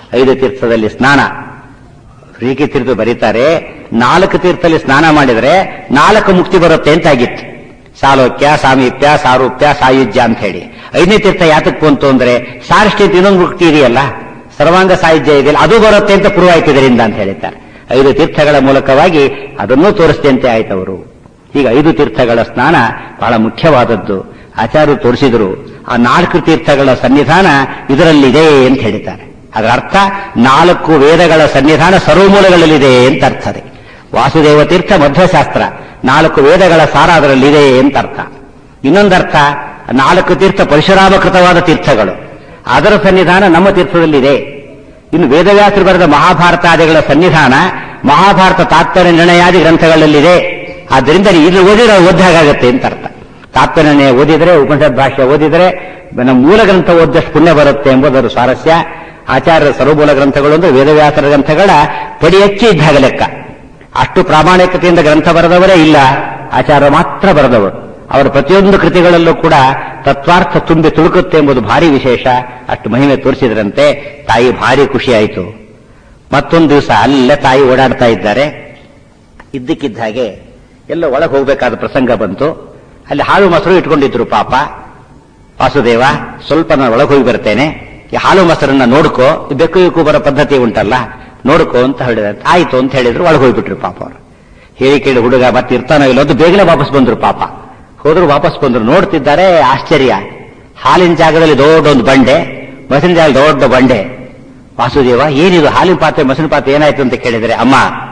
ಐದು ತೀರ್ಥದಲ್ಲಿ ಸ್ನಾನ ಶ್ರೀಕಿ ತೀರ್ಥ ಬರೀತಾರೆ ನಾಲ್ಕು ತೀರ್ಥದಲ್ಲಿ ಸ್ನಾನ ಮಾಡಿದ್ರೆ ನಾಲ್ಕು ಮುಕ್ತಿ ಬರುತ್ತೆ ಅಂತ ಆಗಿತ್ತು ಸಾಲೋಕ್ಯ ಸಾಮೀಪ್ಯ ಸಾರೂಪ್ಯ ಸಾಯುಜ್ಯ ಅಂತ ಹೇಳಿ ಐದನೇ ತೀರ್ಥ ಯಾತಕ್ ಬಂತು ಅಂದ್ರೆ ಸಾರಷ್ಟಿತ್ ಇನ್ನೊಂದು ಮುಕ್ತಿ ಇದೆಯಲ್ಲ ಸರ್ವಾಂಗ ಸಾಯುಜ್ಯ ಇದೆಯಲ್ಲ ಅದು ಬರುತ್ತೆ ಅಂತ ಪ್ರೂವ್ ಆಯ್ತು ಇದರಿಂದ ಅಂತ ಹೇಳಿದ್ದಾರೆ ಐದು ತೀರ್ಥಗಳ ಮೂಲಕವಾಗಿ ಅದನ್ನೂ ತೋರಿಸಿದಂತೆ ಆಯ್ತವರು ಈಗ ಐದು ತೀರ್ಥಗಳ ಸ್ನಾನ ಬಹಳ ಮುಖ್ಯವಾದದ್ದು ಆಚಾರ್ಯರು ತೋರಿಸಿದರು ಆ ನಾಲ್ಕು ತೀರ್ಥಗಳ ಸನ್ನಿಧಾನ ಇದರಲ್ಲಿದೆ ಅಂತ ಹೇಳಿದ್ದಾರೆ ಅದರ ಅರ್ಥ ನಾಲ್ಕು ವೇದಗಳ ಸನ್ನಿಧಾನ ಸರ್ವಮೂಲಗಳಲ್ಲಿದೆ ಅಂತ ಅರ್ಥ ಅದೇ ವಾಸುದೇವ ತೀರ್ಥ ಮಧ್ವಶಾಸ್ತ್ರ ನಾಲ್ಕು ವೇದಗಳ ಸಾರ ಅದರಲ್ಲಿದೆ ಅಂತ ಅರ್ಥ ಇನ್ನೊಂದರ್ಥ ನಾಲ್ಕು ತೀರ್ಥ ಪರಶುರಾಮಕೃತವಾದ ತೀರ್ಥಗಳು ಅದರ ಸನ್ನಿಧಾನ ನಮ್ಮ ತೀರ್ಥದಲ್ಲಿದೆ ಇನ್ನು ವೇದವ್ಯಾಸರು ಬರೆದ ಮಹಾಭಾರತಾದಿಗಳ ಸನ್ನಿಧಾನ ಮಹಾಭಾರತ ತಾತ್ಪರ್ಯ ನಿರ್ಣಯಾದಿ ಗ್ರಂಥಗಳಲ್ಲಿದೆ ಆದ್ದರಿಂದ ಇದು ಓದಿದ್ರೆ ಓದ್ದಾಗತ್ತೆ ಅಂತ ಅರ್ಥ ತಾತ್ಪರ್ಯ ನಿರ್ಣಯ ಓದಿದ್ರೆ ಉಪನಿಷತ್ ಭಾಷೆ ಓದಿದ್ರೆ ನಮ್ಮ ಮೂಲ ಗ್ರಂಥ ಓದಷ್ಟು ಪುಣ್ಯ ಬರುತ್ತೆ ಎಂಬುದರ ಸ್ವಾರಸ್ಯ ಆಚಾರ್ಯರ ಸರ್ವಮೂಲ ಗ್ರಂಥಗಳು ಅಂದ್ರೆ ವೇದವ್ಯಾಸರ ಗ್ರಂಥಗಳ ಪಡಿ ಹೆಚ್ಚು ಇದ್ದಾಗ ಲೆಕ್ಕ ಅಷ್ಟು ಪ್ರಾಮಾಣಿಕತೆಯಿಂದ ಗ್ರಂಥ ಬರೆದವರೇ ಇಲ್ಲ ಆಚಾರ್ಯ ಮಾತ್ರ ಬರೆದವರು ಅವರ ಪ್ರತಿಯೊಂದು ಕೃತಿಗಳಲ್ಲೂ ಕೂಡ ತತ್ವಾರ್ಥ ತುಂಬಿ ತುಳುಕುತ್ತೆ ಎಂಬುದು ಭಾರಿ ವಿಶೇಷ ಅಷ್ಟು ಮಹಿಮೆ ತೋರಿಸಿದ್ರಂತೆ ತಾಯಿ ಭಾರಿ ಖುಷಿ ಆಯಿತು ಮತ್ತೊಂದು ದಿವಸ ಅಲ್ಲೇ ತಾಯಿ ಓಡಾಡ್ತಾ ಇದ್ದಾರೆ ಇದ್ದಕ್ಕಿದ್ದ ಹಾಗೆ ಎಲ್ಲ ಒಳಗೆ ಹೋಗಬೇಕಾದ ಪ್ರಸಂಗ ಬಂತು ಅಲ್ಲಿ ಹಾಲು ಮೊಸರು ಇಟ್ಕೊಂಡಿದ್ರು ಪಾಪ ವಾಸುದೇವ ಸ್ವಲ್ಪ ನಾನು ಒಳಗೆ ಹೋಗಿ ಬರ್ತೇನೆ ಈ ಹಾಲು ಮೊಸರನ್ನ ನೋಡ್ಕೋ ಈ ಬೆಕ್ಕು ಇಕ್ಕು ಬರೋ ಪದ್ಧತಿ ಉಂಟಲ್ಲ ನೋಡ್ಕೋ ಅಂತ ಹೇಳಿದ ಆಯ್ತು ಅಂತ ಹೇಳಿದ್ರು ಒಳಗೆ ಹೋಗ್ಬಿಟ್ರು ಪಾಪ ಅವರು ಹೇಳಿ ಕೇಳಿ ಹುಡುಗ ಮತ್ತೆ ಇರ್ತಾನೋ ಇಲ್ಲ ಅಂತ ಬೇಗನೆ ವಾಪಸ್ ಬಂದ್ರು ಪಾಪ ಹೋದ್ರು ವಾಪಸ್ ಬಂದ್ರು ನೋಡ್ತಿದ್ದಾರೆ ಆಶ್ಚರ್ಯ ಹಾಲಿನ ಜಾಗದಲ್ಲಿ ದೊಡ್ಡ ಒಂದು ಬಂಡೆ ಮೊಸರಿನ ಜಾಗದಲ್ಲಿ ದೊಡ್ಡ ಬಂಡೆ ವಾಸುದೇವ ಏನಿದು ಹಾಲಿನ ಪಾತ್ರೆ ಮೊಸರಿನ ಪಾತ್ರೆ ಏನಾಯ್ತು ಅಂತ ಕೇಳಿದರೆ ಅಮ್ಮ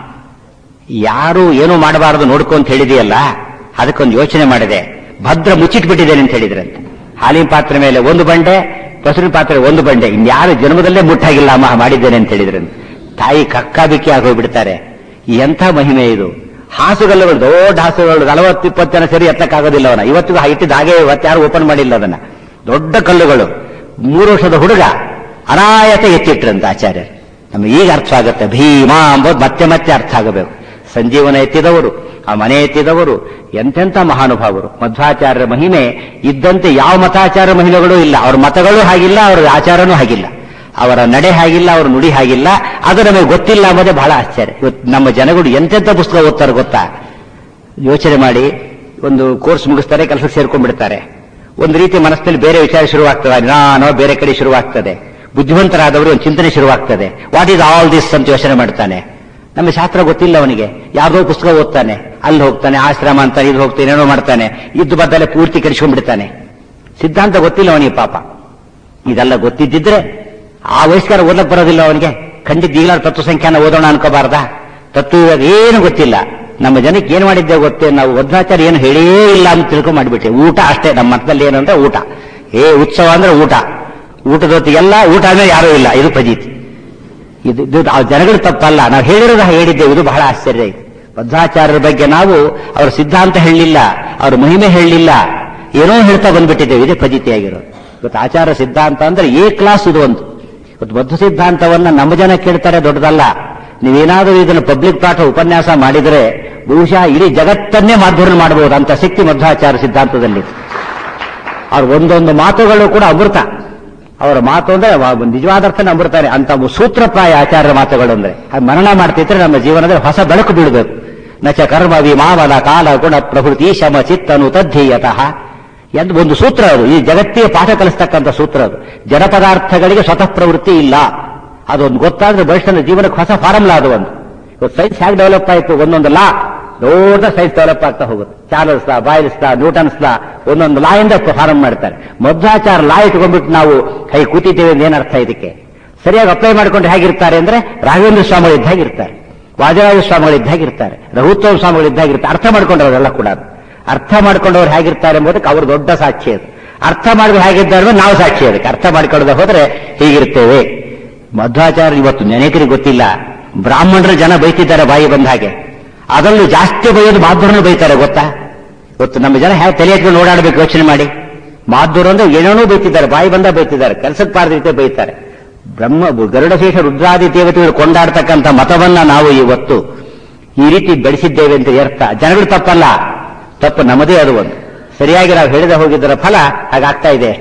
ಯಾರು ಏನೂ ಮಾಡಬಾರದು ನೋಡ್ಕೊ ಅಂತ ಹೇಳಿದೆಯಲ್ಲ ಅದಕ್ಕೊಂದು ಯೋಚನೆ ಮಾಡಿದೆ ಭದ್ರ ಮುಚ್ಚಿಟ್ಬಿಟ್ಟಿದ್ದೇನೆ ಅಂತ ಹೇಳಿದ್ರಂತೆ ಹಾಲಿನ ಪಾತ್ರೆ ಮೇಲೆ ಒಂದು ಬಂಡೆ ಮೊಸರಿನ ಪಾತ್ರೆ ಒಂದು ಬಂಡೆ ಇನ್ಯಾರು ಜನ್ಮದಲ್ಲೇ ಮುಟ್ಟಾಗಿಲ್ಲ ಅಮ್ಮ ಮಾಡಿದ್ದೇನೆ ಅಂತ ಹೇಳಿದ್ರಂತೆ ತಾಯಿ ಕಕ್ಕಾಬಿಕ್ಕಿ ಆಗೋಗ್ಬಿಡ್ತಾರೆ ಎಂಥ ಮಹಿಮೆ ಇದು ಹಾಸುಗಲ್ಲುಗಳು ದೊಡ್ಡ ಹಾಸುಗಳು ನಲವತ್ತು ಇಪ್ಪತ್ತು ಜನ ಸರಿ ಎತ್ತಕ್ಕಾಗೋದಿಲ್ಲ ಅವನ ಇವತ್ತಿಗೂ ಇಟ್ಟಿದ್ದ ಹಾಗೆ ಇವತ್ತಾರು ಓಪನ್ ಮಾಡಿಲ್ಲ ಅದನ್ನ ದೊಡ್ಡ ಕಲ್ಲುಗಳು ಮೂರು ವರ್ಷದ ಹುಡುಗ ಅನಾಯತ ಎತ್ತಿಟ್ರಂತ ಆಚಾರ್ಯರು ನಮಗೆ ಈಗ ಅರ್ಥ ಆಗುತ್ತೆ ಭೀಮಾ ಅಂಬೋದು ಮತ್ತೆ ಮತ್ತೆ ಅರ್ಥ ಆಗಬೇಕು ಸಂಜೀವನ ಎತ್ತಿದವರು ಆ ಮನೆ ಎತ್ತಿದವರು ಎಂತೆಂಥ ಮಹಾನುಭಾವರು ಮಧ್ವಾಚಾರ್ಯರ ಮಹಿಮೆ ಇದ್ದಂತೆ ಯಾವ ಮತಾಚಾರ ಮಹಿಮೆಗಳೂ ಇಲ್ಲ ಅವ್ರ ಮತಗಳು ಹಾಗಿಲ್ಲ ಅವರ ಆಚಾರನೂ ಹಾಗಿಲ್ಲ ಅವರ ನಡೆ ಹಾಗಿಲ್ಲ ಅವರ ನುಡಿ ಹಾಗಿಲ್ಲ ಅದು ನಮಗೆ ಗೊತ್ತಿಲ್ಲ ಅನ್ನೋದೇ ಬಹಳ ಆಶ್ಚರ್ಯ ಇವತ್ತು ನಮ್ಮ ಜನಗಳು ಎಂತೆಂಥ ಪುಸ್ತಕ ಓದ್ತಾರೆ ಗೊತ್ತಾ ಯೋಚನೆ ಮಾಡಿ ಒಂದು ಕೋರ್ಸ್ ಮುಗಿಸ್ತಾರೆ ಕೆಲಸಕ್ಕೆ ಸೇರ್ಕೊಂಡ್ಬಿಡ್ತಾರೆ ಒಂದು ರೀತಿ ಮನಸ್ಸಿನಲ್ಲಿ ಬೇರೆ ವಿಚಾರ ಶುರುವಾಗ್ತದೆ ನಾನೋ ಬೇರೆ ಕಡೆ ಶುರುವಾಗ್ತದೆ ಬುದ್ಧಿವಂತರಾದವರು ಒಂದು ಚಿಂತನೆ ಶುರುವಾಗ್ತದೆ ವಾಟ್ ಈಸ್ ಆಲ್ ದಿಸ್ ಅಂತ ಯೋಚನೆ ಮಾಡ್ತಾನೆ ನಮ್ಮ ಶಾಸ್ತ್ರ ಗೊತ್ತಿಲ್ಲ ಅವನಿಗೆ ಯಾರ್ದೋ ಪುಸ್ತಕ ಓದ್ತಾನೆ ಅಲ್ಲಿ ಹೋಗ್ತಾನೆ ಆಶ್ರಮ ಅಂತ ಇದು ಹೋಗ್ತಾನೆ ಏನೋ ಮಾಡ್ತಾನೆ ಇದ್ದು ಬದ್ದಲ್ಲೇ ಪೂರ್ತಿ ಕೆಡಿಸ್ಕೊಂಡ್ಬಿಡ್ತಾನೆ ಸಿದ್ಧಾಂತ ಗೊತ್ತಿಲ್ಲ ಅವನಿಗೆ ಪಾಪ ಇದೆಲ್ಲ ಗೊತ್ತಿದ್ದಿದ್ರೆ ಆ ವಯಸ್ಕರ ಓದಕ್ ಬರೋದಿಲ್ಲ ಅವನಿಗೆ ಖಂಡಿತ ಈಗಲಾರ ತತ್ವ ಸಂಖ್ಯಾನ ಓದೋಣ ಅನ್ಕೋಬಾರ್ದ ತತ್ವ ಇವಾಗ ಏನು ಗೊತ್ತಿಲ್ಲ ನಮ್ಮ ಜನಕ್ಕೆ ಏನು ಮಾಡಿದ್ದೆ ಗೊತ್ತೇ ನಾವು ವಜ್ರಾಚಾರ ಏನು ಹೇಳೇ ಇಲ್ಲ ಅಂತ ತಿಳ್ಕೊಂಡ್ ಮಾಡಿಬಿಟ್ಟೆ ಊಟ ಅಷ್ಟೇ ನಮ್ಮ ಮಠದಲ್ಲಿ ಏನು ಅಂದ್ರೆ ಊಟ ಏ ಉತ್ಸವ ಅಂದ್ರೆ ಊಟ ಊಟದ ಹೊತ್ತಿಗೆಲ್ಲ ಊಟ ಅಂದ್ರೆ ಯಾರೂ ಇಲ್ಲ ಇದು ಪಜೀತಿ ಇದು ಇದು ಆ ಜನಗಳು ತಪ್ಪಲ್ಲ ನಾವು ಹೇಳಿರೋದು ಹೇಳಿದ್ದೇವೆ ಇದು ಬಹಳ ಆಶ್ಚರ್ಯ ಇದೆ ಬದ್ಧಾಚಾರ್ಯರ ಬಗ್ಗೆ ನಾವು ಅವರ ಸಿದ್ಧಾಂತ ಹೇಳಲಿಲ್ಲ ಅವರ ಮಹಿಮೆ ಹೇಳಲಿಲ್ಲ ಏನೋ ಹೇಳ್ತಾ ಬಂದ್ಬಿಟ್ಟಿದ್ದೇವೆ ಇದೇ ಫಜಿತಿಯಾಗಿರೋದು ಇವತ್ತು ಆಚಾರ ಸಿದ್ಧಾಂತ ಅಂದ್ರೆ ಎ ಕ್ಲಾಸ್ ಇದು ಒಂದು ಇವತ್ತು ಬದ್ಧ ಸಿದ್ಧಾಂತವನ್ನ ನಮ್ಮ ಜನ ಕೇಳ್ತಾರೆ ದೊಡ್ಡದಲ್ಲ ನೀವೇನಾದರೂ ಇದನ್ನು ಪಬ್ಲಿಕ್ ಪಾಠ ಉಪನ್ಯಾಸ ಮಾಡಿದರೆ ಬಹುಶಃ ಇಡೀ ಜಗತ್ತನ್ನೇ ಮಾಧ್ಯಮ ಮಾಡಬಹುದು ಅಂತ ಶಕ್ತಿ ಮಧ್ವಾಚಾರ ಸಿದ್ಧಾಂತದಲ್ಲಿ ಅವ್ರ ಒಂದೊಂದು ಮಾತುಗಳು ಕೂಡ ಅಮೃತ ಅವರ ಮಾತು ಅಂದ್ರೆ ವ- ನಿಜವಾದ ಅರ್ಥನೇ ಅಮೃತಾನೆ ಅಂತ ಸೂತ್ರಪ್ರಾಯ ಆಚಾರ್ಯರ ಮಾತುಗಳು ಅಂದ್ರೆ ಅದು ಮರಣ ಮಾಡ್ತಿದ್ರೆ ನಮ್ಮ ಜೀವನದಲ್ಲಿ ಹೊಸ ಬೆಳಕು ಬೀಳಬೇಕು ನಚ ಕರ್ಮ ವಿಮಾವನ ಕಾಲ ಗುಣ ಪ್ರಭೃತಿ ಶಮ ಚಿತ್ತನು ತದ್ಧೀಯತಃ ಎಂದು ಒಂದು ಸೂತ್ರ ಅದು ಈ ಜಗತ್ತಿಗೆ ಪಾಠ ಕಲಿಸ್ತಕ್ಕಂಥ ಸೂತ್ರ ಅದು ಜಡ ಪದಾರ್ಥಗಳಿಗೆ ಸ್ವತಃ ಪ್ರವೃತ್ತಿ ಇಲ್ಲ ಅದೊಂದು ಗೊತ್ತಾದ್ರೆ ಭವಿಷ್ಯದ ಜೀವನಕ್ಕೆ ಹೊಸ ಫಾರ್ಮುಲಾ ಅದು ಒಂದು ಇವತ್ತು ಸೈನ್ಸ್ ಹೇಗೆ ಡೆವಲಪ್ ಆಯಿತು ಒಂದೊಂದು ಲಾ ದೊಡ್ಡ ಸೈನ್ಸ್ ಡೆವಲಪ್ ಆಗ್ತಾ ಹೋಗುತ್ತೆ Charles law Boyle's law Newton's law ಒಂದೊಂದು ಲಾ ಇಂದ ಫಾರಂ ಮಾಡ್ತಾರೆ ಮಧ್ವಾಚಾರ ಲಾ ಇಟ್ಕೊಂಡ್ಬಿಟ್ಟು ನಾವು ಕೈ ಕೂತಿದ್ದೇವೆ ಅಂತ ಏನ್ ಅರ್ಥ ಇದಕ್ಕೆ ಸರಿಯಾಗಿ ಅಪ್ಲೈ ಮಾಡ್ಕೊಂಡು ಹೇಗಿರ್ತಾರೆ ಅಂದ್ರೆ ರಾಘವೇಂದ್ರ ಸ್ವಾಮಿಗಳು ಇದ್ದ ಹಾಗಿರ್ತಾರೆ ವಾಜರಾಜ ಸ್ವಾಮಿಗಳು ಇದ್ದ ಹಾಗಿರ್ತಾರೆ ರಘುತ್ತಮ ಸ್ವಾಮಿಗಳು ಇದ್ದ ಹಾಗಿರ್ತಾರೆ ಅರ್ಥ ಮಾಡ್ಕೊಂಡ್ರವರೆಲ್ಲ ಕೂಡ ಅರ್ಥ ಮಾಡ್ಕೊಂಡವ್ರು ಹೇಗಿರ್ತಾರೆ ಎಂಬುದಕ್ಕೆ ಅವರು ದೊಡ್ಡ ಸಾಕ್ಷಿ ಅದು ಅರ್ಥ ಮಾಡಿದ್ರೆ ಹೇಗಿದ್ದಾರೆ ಅಂದ್ರೆ ನಾವು ಸಾಕ್ಷಿ ಅದಕ್ಕೆ ಅರ್ಥ ಮಾಡ್ಕೊಳ್ಳದೆ ಹೋದ್ರೆ ಹೀಗಿರ್ತೇವೆ ಮಧ್ವಾಚಾರ್ಯ ಇವತ್ತು ನೆನಕರಿಗೆ ಗೊತ್ತಿಲ್ಲ ಬ್ರಾಹ್ಮಣರ ಜನ ಬೈತಿದ್ದಾರೆ ಬಾಯಿ ಬಂದ ಹಾಗೆ ಅದರಲ್ಲೂ ಜಾಸ್ತಿ ಬೈಯೋದು ಮಾಧುರನ್ನು ಬೈತಾರೆ ಗೊತ್ತಾ ಇವತ್ತು ನಮ್ಮ ಜನ ಹೇಗೆ ತಲೆ ಎತ್ಕೊಂಡು ಓಡಾಡಬೇಕು ಯೋಚನೆ ಮಾಡಿ ಮಾಧುರ ಅಂದ್ರೆ ಏನೇನೋ ಬೈತಿದ್ದಾರೆ ಬಾಯಿ ಬಂದ ಬೈತಿದ್ದಾರೆ ಕೆಲಸಕ್ಕೆ ಪಾರದ ರೀತಿ ಬೈತಾರೆ ಬ್ರಹ್ಮ ಗರುಡಶೇಷ ರುದ್ರಾದಿ ದೇವತೆಗಳು ಕೊಂಡಾಡ್ತಕ್ಕಂಥ ಮತವನ್ನ ನಾವು ಇವತ್ತು ಈ ರೀತಿ ಬೆಳೆಸಿದ್ದೇವೆ ಅಂತ ಅರ್ಥ ಜನಗಳು ತಪ್ಪಲ್ಲ ತಪ್ಪು ನಮ್ಮದೇ ಅದು ಒಂದು ಸರಿಯಾಗಿ ನಾವು ಹೇಳಿದ ಹೋಗಿದ್ದರ ಫಲ ಹಾಗಾಗ್ತಾ ಇದೆ ಅಷ್ಟೇ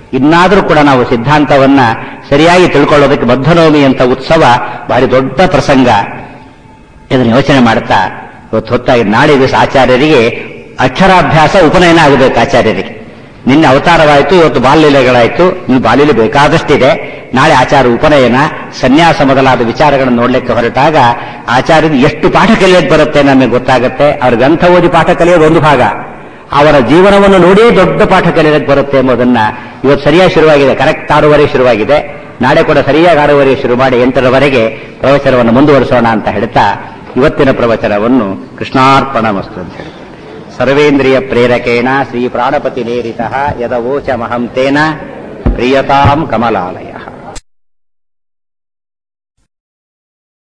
ಇನ್ನಾದರೂ ಕೂಡ ನಾವು ಸಿದ್ಧಾಂತವನ್ನ ಸರಿಯಾಗಿ ತಿಳ್ಕೊಳ್ಳೋದಕ್ಕೆ ಬದ್ಧನವಮಿ ಅಂತ ಉತ್ಸವ ಭಾರಿ ದೊಡ್ಡ ಪ್ರಸಂಗ ಇದನ್ನು ಯೋಚನೆ ಮಾಡ್ತಾ ಇವತ್ತು ಹೊತ್ತಾಗಿ ನಾಳೆ ದಿವಸ ಆಚಾರ್ಯರಿಗೆ ಅಕ್ಷರಾಭ್ಯಾಸ ಉಪನಯನ ಆಗಬೇಕು ಆಚಾರ್ಯರಿಗೆ ನಿನ್ನೆ ಅವತಾರವಾಯಿತು ಇವತ್ತು ಬಾಲ್ಯಲೆಗಳಾಯಿತು ನೀವು ಬಾಲ್ಯಲೆ ಬೇಕಾದಷ್ಟಿದೆ ನಾಳೆ ಆಚಾರ ಉಪನಯನ ಸನ್ಯಾಸ ಮೊದಲಾದ ವಿಚಾರಗಳನ್ನು ನೋಡ್ಲಿಕ್ಕೆ ಹೊರಟಾಗ ಆಚಾರ್ಯರು ಎಷ್ಟು ಪಾಠ ಕಲಿಯೋದು ಬರುತ್ತೆ ನಮಗೆ ಗೊತ್ತಾಗುತ್ತೆ ಅವ್ರ ಗ್ರಂಥ ಓದಿ ಪಾಠ ಕಲಿಯೋದು ಒಂದು ಭಾಗ ಅವರ ಜೀವನವನ್ನು ನೋಡಿಯೇ ದೊಡ್ಡ ಪಾಠ ಕಲಿಯೋದಕ್ಕೆ ಬರುತ್ತೆ ಎಂಬುದನ್ನ ಇವತ್ತು ಸರಿಯಾಗಿ ಶುರುವಾಗಿದೆ ಕರೆಕ್ಟ್ ಆರೂವರೆ ಶುರುವಾಗಿದೆ ನಾಳೆ ಕೂಡ ಸರಿಯಾಗಿ ಆರೂವರೆ ಶುರು ಮಾಡಿ ಎಂಟರವರೆಗೆ ಪ್ರವಚನವನ್ನು ಮುಂದುವರಿಸೋಣ ಅಂತ ಹೇಳ್ತಾ ಇವತ್ತಿನ ಪ್ರವಚನವನ್ನು ಕೃಷ್ಣಾರ್ಪಣ ಮಸ್ತು ಅಂತ ಹೇಳಿ ಸರ್ವೇಂದ್ರಿಯ ಪ್ರೇರಕೇಣ ಶ್ರೀ ಪ್ರಾಣಪತಿ ನೇರಿತ ಯದವೋಚಮಹಂ ತೇನ ಪ್ರಿಯತಾಂ ಕಮಲಾಲಯ